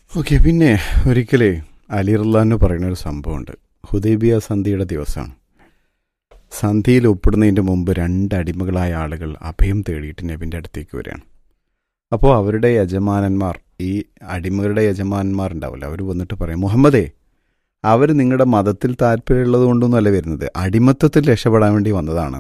okay പിന്നെ ഒരിക്കലേ അലി റുല്ലാന്ന് പറയുന്ന ഒരു സംഭവമുണ്ട് ഹുദൈബിയ സന്ധിയുടെ ദിവസമാണ് സന്ധിയിൽ ഒപ്പിടുന്നതിൻ്റെ മുമ്പ് രണ്ട് അടിമകളായ ആളുകൾ അഭയം തേടിയിട്ട് നബിൻ്റെ അടുത്തേക്ക് വരികയാണ് അപ്പോൾ അവരുടെ യജമാനന്മാർ ഈ അടിമകളുടെ യജമാനന്മാർ ഉണ്ടാവില്ല അവർ വന്നിട്ട് പറയും മുഹമ്മദേ അവർ നിങ്ങളുടെ മതത്തിൽ താല്പര്യമുള്ളത് കൊണ്ടൊന്നുമല്ല വരുന്നത് അടിമത്തത്തിൽ രക്ഷപ്പെടാൻ വേണ്ടി വന്നതാണ്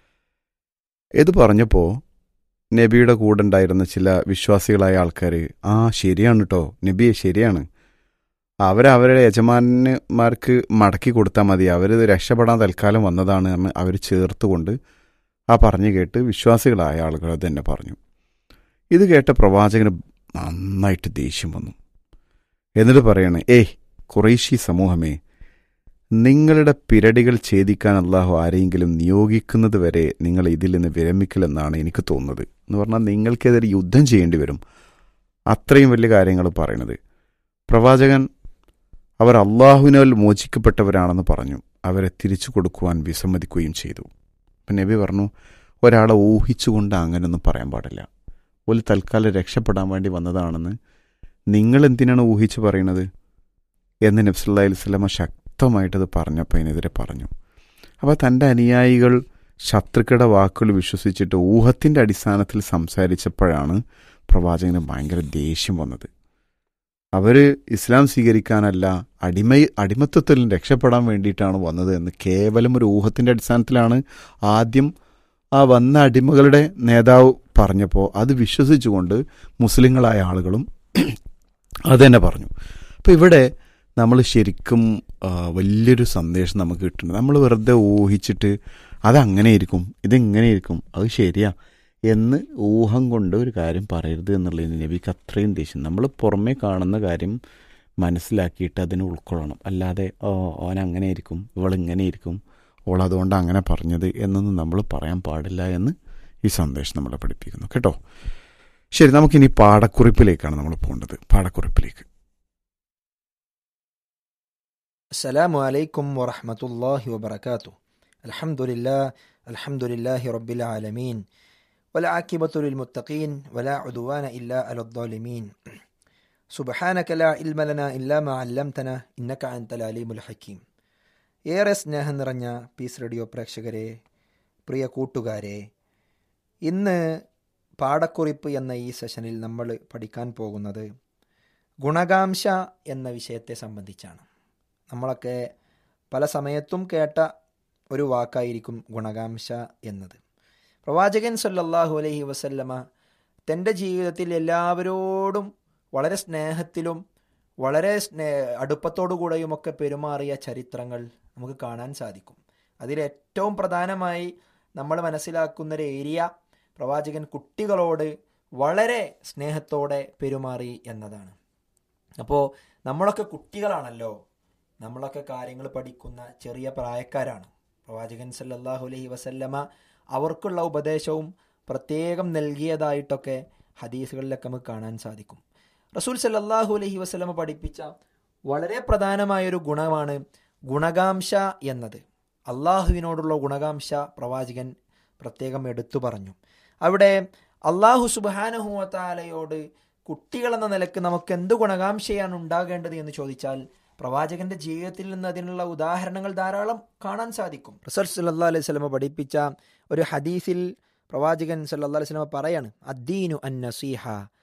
ഇത് പറഞ്ഞപ്പോൾ നബിയുടെ കൂടെ ഉണ്ടായിരുന്ന ചില വിശ്വാസികളായ ആൾക്കാർ ആ ശരിയാണ് കേട്ടോ നബിയെ ശരിയാണ് അവരവരുടെ യജമാനന്മാർക്ക് മടക്കി കൊടുത്താൽ മതി അവർ രക്ഷപ്പെടാൻ തൽക്കാലം വന്നതാണ് എന്ന് അവർ ചേർത്തുകൊണ്ട് ആ പറഞ്ഞു കേട്ട് വിശ്വാസികളായ ആളുകൾ അത് തന്നെ പറഞ്ഞു ഇത് കേട്ട പ്രവാചകന് നന്നായിട്ട് ദേഷ്യം വന്നു എന്നിട്ട് പറയണേ ഏയ് കുറേശി സമൂഹമേ നിങ്ങളുടെ പിരടികൾ ഛേദിക്കാൻ അള്ളാഹു ആരെയെങ്കിലും നിയോഗിക്കുന്നത് വരെ നിങ്ങൾ ഇതിൽ നിന്ന് വിരമിക്കില്ലെന്നാണ് എനിക്ക് തോന്നുന്നത് എന്ന് പറഞ്ഞാൽ നിങ്ങൾക്കെതിരെ യുദ്ധം ചെയ്യേണ്ടി വരും അത്രയും വലിയ കാര്യങ്ങൾ പറയണത് പ്രവാചകൻ അവർ അള്ളാഹുവിനാൽ മോചിക്കപ്പെട്ടവരാണെന്ന് പറഞ്ഞു അവരെ തിരിച്ചു കൊടുക്കുവാൻ വിസമ്മതിക്കുകയും ചെയ്തു അപ്പം നബി പറഞ്ഞു ഒരാളെ ഊഹിച്ചുകൊണ്ട് അങ്ങനെയൊന്നും പറയാൻ പാടില്ല ഒരു തൽക്കാലം രക്ഷപ്പെടാൻ വേണ്ടി വന്നതാണെന്ന് നിങ്ങൾ എന്തിനാണ് ഊഹിച്ച് പറയണത് എന്ന് നബ്സുല്ലാ അലിസ്ലമ ശക്തമായിട്ടത് പറഞ്ഞപ്പോൾ അതിനെതിരെ പറഞ്ഞു അപ്പോൾ തൻ്റെ അനുയായികൾ ശത്രുക്കളുടെ വാക്കുകൾ വിശ്വസിച്ചിട്ട് ഊഹത്തിൻ്റെ അടിസ്ഥാനത്തിൽ സംസാരിച്ചപ്പോഴാണ് പ്രവാചകന് ഭയങ്കര ദേഷ്യം വന്നത് അവർ ഇസ്ലാം സ്വീകരിക്കാനല്ല അടിമ അടിമത്വത്തിൽ രക്ഷപ്പെടാൻ വേണ്ടിയിട്ടാണ് വന്നത് എന്ന് കേവലം ഒരു ഊഹത്തിൻ്റെ അടിസ്ഥാനത്തിലാണ് ആദ്യം ആ വന്ന അടിമകളുടെ നേതാവ് പറഞ്ഞപ്പോൾ അത് വിശ്വസിച്ചുകൊണ്ട് മുസ്ലിങ്ങളായ ആളുകളും അത് തന്നെ പറഞ്ഞു അപ്പോൾ ഇവിടെ നമ്മൾ ശരിക്കും വലിയൊരു സന്ദേശം നമുക്ക് കിട്ടുന്നുണ്ട് നമ്മൾ വെറുതെ ഊഹിച്ചിട്ട് അതങ്ങനെ ഇരിക്കും ഇതെങ്ങനെ ഇരിക്കും അത് ശരിയാ എന്ന് ഊഹം കൊണ്ട് ഒരു കാര്യം പറയരുത് എന്നുള്ളതിന് നബിക്ക് അത്രയും ദേഷ്യം നമ്മൾ പുറമേ കാണുന്ന കാര്യം മനസ്സിലാക്കിയിട്ട് അതിനെ ഉൾക്കൊള്ളണം അല്ലാതെ ഓ ഓൻ അങ്ങനെ ഇരിക്കും ഇവളിങ്ങനെ ഇരിക്കും ഓൾ അതുകൊണ്ട് അങ്ങനെ പറഞ്ഞത് എന്നൊന്നും നമ്മൾ പറയാൻ പാടില്ല എന്ന് ഈ സന്ദേശം നമ്മളെ പഠിപ്പിക്കുന്നു കേട്ടോ ശരി നമുക്കിനി പാടക്കുറിപ്പിലേക്കാണ് നമ്മൾ പോകേണ്ടത് പാടക്കുറിപ്പിലേക്ക് السلام عليكم ورحمة الله وبركاته الحمد لله الحمد لله رب العالمين والعاقبة للمتقين ولا عدوان إلا على الظالمين سبحانك لا علم لنا إلا ما علمتنا إنك أنت العليم الحكيم ഏറെ സ്നേഹം നിറഞ്ഞ പീസ് റേഡിയോ പ്രേക്ഷകരെ പ്രിയ കൂട്ടുകാരെ ഇന്ന് പാടക്കുറിപ്പ് എന്ന ഈ സെഷനിൽ നമ്മൾ പഠിക്കാൻ പോകുന്നത് ഗുണകാംക്ഷ എന്ന വിഷയത്തെ സംബന്ധിച്ചാണ് നമ്മളൊക്കെ പല സമയത്തും കേട്ട ഒരു വാക്കായിരിക്കും ഗുണകാംക്ഷ എന്നത് പ്രവാചകൻ സല്ലല്ലാഹു അലൈഹി വസല്ലമ തൻ്റെ ജീവിതത്തിൽ എല്ലാവരോടും വളരെ സ്നേഹത്തിലും വളരെ സ്നേ അടുപ്പത്തോടുകൂടെയുമൊക്കെ പെരുമാറിയ ചരിത്രങ്ങൾ നമുക്ക് കാണാൻ സാധിക്കും അതിലേറ്റവും പ്രധാനമായി നമ്മൾ മനസ്സിലാക്കുന്ന ഒരു ഏരിയ പ്രവാചകൻ കുട്ടികളോട് വളരെ സ്നേഹത്തോടെ പെരുമാറി എന്നതാണ് അപ്പോൾ നമ്മളൊക്കെ കുട്ടികളാണല്ലോ നമ്മളൊക്കെ കാര്യങ്ങൾ പഠിക്കുന്ന ചെറിയ പ്രായക്കാരാണ് പ്രവാചകൻ സല്ലല്ലാഹു അലൈഹി വസല്ലമ അവർക്കുള്ള ഉപദേശവും പ്രത്യേകം നൽകിയതായിട്ടൊക്കെ ഹദീസുകളിലൊക്കെ നമുക്ക് കാണാൻ സാധിക്കും റസൂൽ സല്ലല്ലാഹു അലൈഹി വസല്ലമ പഠിപ്പിച്ച വളരെ പ്രധാനമായൊരു ഗുണമാണ് ഗുണകാംക്ഷ എന്നത് അള്ളാഹുവിനോടുള്ള ഗുണകാംക്ഷ പ്രവാചകൻ പ്രത്യേകം എടുത്തു പറഞ്ഞു അവിടെ അള്ളാഹു സുബാനഹുവത്താലയോട് കുട്ടികളെന്ന നിലക്ക് നമുക്ക് എന്ത് ഗുണകാംക്ഷയാണ് ഉണ്ടാകേണ്ടത് എന്ന് ചോദിച്ചാൽ പ്രവാചകന്റെ ജീവിതത്തിൽ നിന്ന് അതിനുള്ള ഉദാഹരണങ്ങൾ ധാരാളം കാണാൻ സാധിക്കും റസൂൽ സല്ലാ അലൈഹി സ്വലമ പഠിപ്പിച്ച ഒരു ഹദീസിൽ പ്രവാചകൻ സല്ലാ അലൈഹി സ്വലമ പറയാണ് അദ്ദീനു അൻ നസീഹ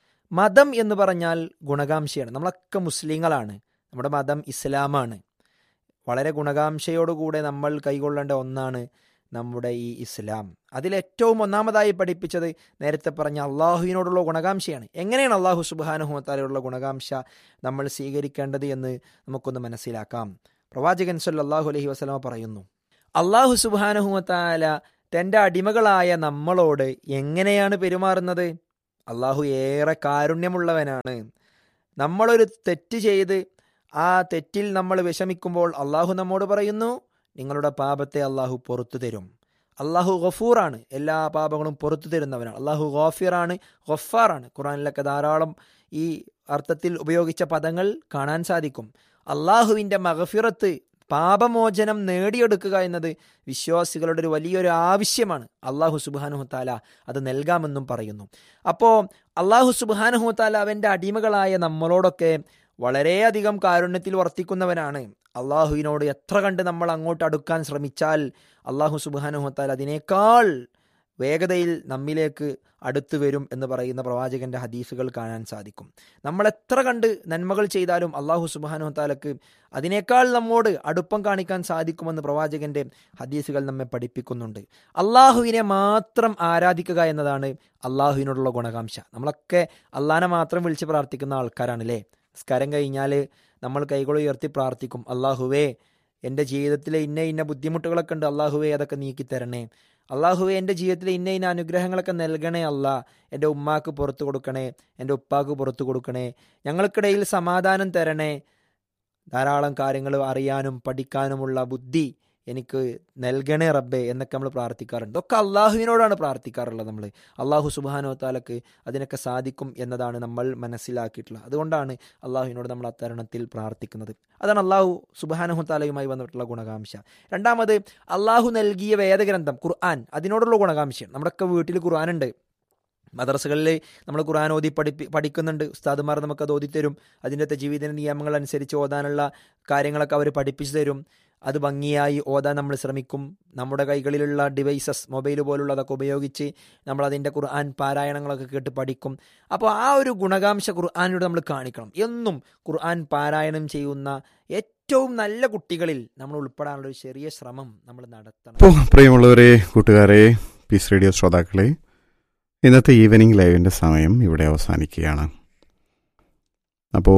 മതം എന്ന് പറഞ്ഞാൽ ഗുണകാംക്ഷയാണ് നമ്മളൊക്കെ മുസ്ലിങ്ങളാണ് നമ്മുടെ മതം ഇസ്ലാമാണ് വളരെ ഗുണകാംക്ഷയോടുകൂടെ നമ്മൾ കൈകൊള്ളേണ്ട ഒന്നാണ് നമ്മുടെ ഈ ഇസ്ലാം അതിലേറ്റവും ഒന്നാമതായി പഠിപ്പിച്ചത് നേരത്തെ പറഞ്ഞ അള്ളാഹുവിനോടുള്ള ഗുണകാംക്ഷയാണ് എങ്ങനെയാണ് അള്ളാഹു സുബാനുഹുമത്താലുള്ള ഗുണകാംക്ഷ നമ്മൾ സ്വീകരിക്കേണ്ടത് എന്ന് നമുക്കൊന്ന് മനസ്സിലാക്കാം പ്രവാചകൻ സല്ലാഹു അലഹി വസ്ലാമ പറയുന്നു അള്ളാഹു സുബാനുഹുമത്താല തൻ്റെ അടിമകളായ നമ്മളോട് എങ്ങനെയാണ് പെരുമാറുന്നത് അള്ളാഹു ഏറെ കാരുണ്യമുള്ളവനാണ് നമ്മളൊരു തെറ്റ് ചെയ്ത് ആ തെറ്റിൽ നമ്മൾ വിഷമിക്കുമ്പോൾ അള്ളാഹു നമ്മോട് പറയുന്നു നിങ്ങളുടെ പാപത്തെ അള്ളാഹു പുറത്തു തരും അള്ളാഹു ഗഫൂറാണ് എല്ലാ പാപങ്ങളും പുറത്തു തരുന്നവനാണ് അള്ളാഹു ഗോഫിറാണ് ഗഫാറാണ് ഖുറാനിലൊക്കെ ധാരാളം ഈ അർത്ഥത്തിൽ ഉപയോഗിച്ച പദങ്ങൾ കാണാൻ സാധിക്കും അള്ളാഹുവിൻ്റെ മഗഫിറത്ത് പാപമോചനം നേടിയെടുക്കുക എന്നത് വിശ്വാസികളുടെ ഒരു വലിയൊരു ആവശ്യമാണ് അള്ളാഹു സുബാനുഹത്താല അത് നൽകാമെന്നും പറയുന്നു അപ്പോൾ അള്ളാഹു സുബാനുഹത്താല അവൻ്റെ അടിമകളായ നമ്മളോടൊക്കെ വളരെയധികം കാരുണ്യത്തിൽ വർത്തിക്കുന്നവനാണ് അള്ളാഹുവിനോട് എത്ര കണ്ട് നമ്മൾ അങ്ങോട്ട് അടുക്കാൻ ശ്രമിച്ചാൽ അള്ളാഹു സുബാനുഹത്താൽ അതിനേക്കാൾ വേഗതയിൽ നമ്മിലേക്ക് അടുത്തു വരും എന്ന് പറയുന്ന പ്രവാചകന്റെ ഹദീസുകൾ കാണാൻ സാധിക്കും നമ്മൾ എത്ര കണ്ട് നന്മകൾ ചെയ്താലും അള്ളാഹു സുബാനുഹത്താലക്ക് അതിനേക്കാൾ നമ്മോട് അടുപ്പം കാണിക്കാൻ സാധിക്കുമെന്ന് പ്രവാചകന്റെ ഹദീസുകൾ നമ്മെ പഠിപ്പിക്കുന്നുണ്ട് അള്ളാഹുവിനെ മാത്രം ആരാധിക്കുക എന്നതാണ് അള്ളാഹുവിനോടുള്ള ഗുണകാംക്ഷ നമ്മളൊക്കെ അള്ളാഹിനെ മാത്രം വിളിച്ച് പ്രാർത്ഥിക്കുന്ന ആൾക്കാരാണല്ലേ സ്കരം കഴിഞ്ഞാൽ നമ്മൾ കൈകൾ ഉയർത്തി പ്രാർത്ഥിക്കും അള്ളാഹുവേ എൻ്റെ ജീവിതത്തിലെ ഇന്ന ഇന്ന ബുദ്ധിമുട്ടുകളൊക്കെ ഉണ്ട് അള്ളാഹുവേ അതൊക്കെ നീക്കി തരണേ അള്ളാഹുവെ എൻ്റെ ജീവിതത്തിൽ ഇന്ന ഇന്ന അനുഗ്രഹങ്ങളൊക്കെ നൽകണേ അല്ല എൻ്റെ ഉമ്മാക്ക് പുറത്തു കൊടുക്കണേ എൻ്റെ ഉപ്പാക്ക് പുറത്തു കൊടുക്കണേ ഞങ്ങൾക്കിടയിൽ സമാധാനം തരണേ ധാരാളം കാര്യങ്ങൾ അറിയാനും പഠിക്കാനുമുള്ള ബുദ്ധി എനിക്ക് നൽകണേ റബ്ബേ എന്നൊക്കെ നമ്മൾ പ്രാർത്ഥിക്കാറുണ്ട് ഇതൊക്കെ അള്ളാഹുവിനോടാണ് പ്രാർത്ഥിക്കാറുള്ളത് നമ്മൾ അള്ളാഹു സുബാനോ താലക്ക് അതിനൊക്കെ സാധിക്കും എന്നതാണ് നമ്മൾ മനസ്സിലാക്കിയിട്ടുള്ളത് അതുകൊണ്ടാണ് അള്ളാഹുവിനോട് നമ്മൾ അത്തരണത്തിൽ പ്രാർത്ഥിക്കുന്നത് അതാണ് അള്ളാഹു സുബാനഹു താലയുമായി വന്നിട്ടുള്ള ഗുണകാംക്ഷ രണ്ടാമത് അള്ളാഹു നൽകിയ വേദഗ്രന്ഥം ഖുർആൻ അതിനോടുള്ള ഗുണകാംക്ഷയാണ് നമ്മുടെയൊക്കെ വീട്ടിൽ ഖുർആനുണ്ട് മദ്രസകളിൽ നമ്മൾ ഖുർആൻ ഓതി പഠിപ്പി പഠിക്കുന്നുണ്ട് ഉസ്താദുമാർ നമുക്കത് ഓതിത്തരും അതിൻ്റെ ജീവിത നിയമങ്ങൾ അനുസരിച്ച് ഓതാനുള്ള കാര്യങ്ങളൊക്കെ അവർ പഠിപ്പിച്ചു തരും അത് ഭംഗിയായി ഓതാൻ നമ്മൾ ശ്രമിക്കും നമ്മുടെ കൈകളിലുള്ള ഡിവൈസസ് മൊബൈൽ പോലുള്ളതൊക്കെ ഉപയോഗിച്ച് നമ്മൾ അതിൻ്റെ ഖുർആൻ പാരായണങ്ങളൊക്കെ കേട്ട് പഠിക്കും അപ്പോൾ ആ ഒരു ഗുണകാംക്ഷ ഖുർആാനിലൂടെ നമ്മൾ കാണിക്കണം എന്നും ഖുർആൻ പാരായണം ചെയ്യുന്ന ഏറ്റവും നല്ല കുട്ടികളിൽ നമ്മൾ ഉൾപ്പെടാനുള്ള ഒരു ചെറിയ ശ്രമം നമ്മൾ നടത്തണം അപ്പോൾ പ്രിയമുള്ളവരെ കൂട്ടുകാരെ പീസ് റേഡിയോ ശ്രോതാക്കളെ ഇന്നത്തെ ഈവനിങ് ലൈവിൻ്റെ സമയം ഇവിടെ അവസാനിക്കുകയാണ് അപ്പോൾ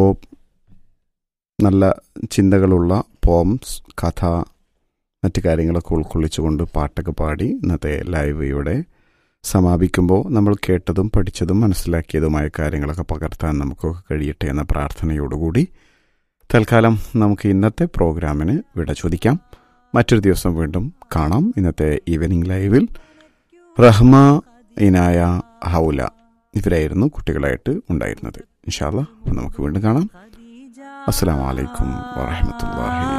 നല്ല ചിന്തകളുള്ള പോംസ് കഥ മറ്റു കാര്യങ്ങളൊക്കെ ഉൾക്കൊള്ളിച്ചുകൊണ്ട് പാട്ടൊക്കെ പാടി ഇന്നത്തെ ലൈവ് ഇവിടെ സമാപിക്കുമ്പോൾ നമ്മൾ കേട്ടതും പഠിച്ചതും മനസ്സിലാക്കിയതുമായ കാര്യങ്ങളൊക്കെ പകർത്താൻ നമുക്കൊക്കെ കഴിയട്ടെ എന്ന പ്രാർത്ഥനയോടുകൂടി തൽക്കാലം നമുക്ക് ഇന്നത്തെ പ്രോഗ്രാമിന് വിട ചോദിക്കാം മറ്റൊരു ദിവസം വീണ്ടും കാണാം ഇന്നത്തെ ഈവനിങ് ലൈവിൽ റഹ്മ ഇനായ ഹൗല ഇവരായിരുന്നു കുട്ടികളായിട്ട് ഉണ്ടായിരുന്നത് ഇൻഷാല്ല അപ്പം നമുക്ക് വീണ്ടും കാണാം അസ്സാം വലൈക്കും വാഹമത്തല്ലാഹി